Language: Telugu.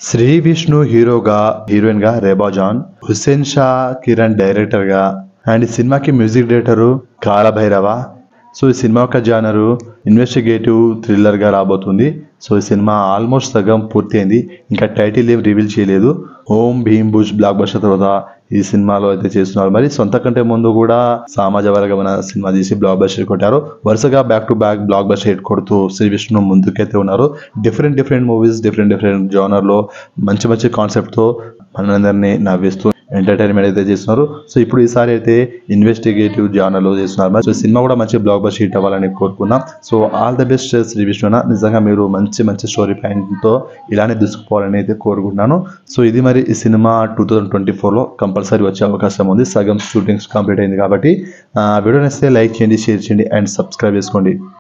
శ్రీ విష్ణు హీరోగా హీరోయిన్ గా రేబా జాన్ హుస్సేన్ షా కిరణ్ డైరెక్టర్ గా అండ్ ఈ సినిమాకి మ్యూజిక్ డైరెక్టర్ కాళభైరవ సో ఈ సినిమా యొక్క జానరు ఇన్వెస్టిగేటివ్ థ్రిల్లర్ గా రాబోతుంది సో ఈ సినిమా ఆల్మోస్ట్ సగం పూర్తయింది ఇంకా టైటిల్ ఏం రివీల్ చేయలేదు Om Bheem bush blockbuster తర్వాత ఈ సినిమాలో అయితే చేస్తున్నారు మరి సొంత కంటే ముందు కూడా సమాజ వర్గమైన సినిమా తీసి బ్లాక్ బస్టర్ కొట్టారు వరుసగా back to back blockbuster hit కొడుతూ శ్రీ విష్ణు ముందుకైతే ఉన్నారు different different movies different different genre లో మంచి మంచి కాన్సెప్ట్ తో మనందరినీ నవ్విస్తూ ఎంటర్టైన్మెంట్ అయితే చేస్తున్నారు సో ఇప్పుడు ఈసారి అయితే ఇన్వెస్టిగేటివ్ జానర్ లో చేస్తున్నారు మరి సో సినిమా కూడా మంచి బ్లాక్ బస్టర్ హిట్ అవ్వాలని కోరుకున్నాం so all the best Sree విష్ణున నిజంగా మీరు మంచి మంచి స్టోరీ తో ఇలానే దూసుకుపోవాలని అయితే కోరుకుంటున్నాను సో ఇది మరి ఈ సినిమా టూ థౌజండ్ ట్వంటీ ఫోర్లో కంపల్సరీ వచ్చే అవకాశం ఉంది సగం షూటింగ్స్ కంప్లీట్ అయింది కాబట్టి ఆ, వీడియో నచ్చితే లైక్ చేయండి షేర్ చేయండి అండ్ సబ్స్క్రైబ్ చేసుకోండి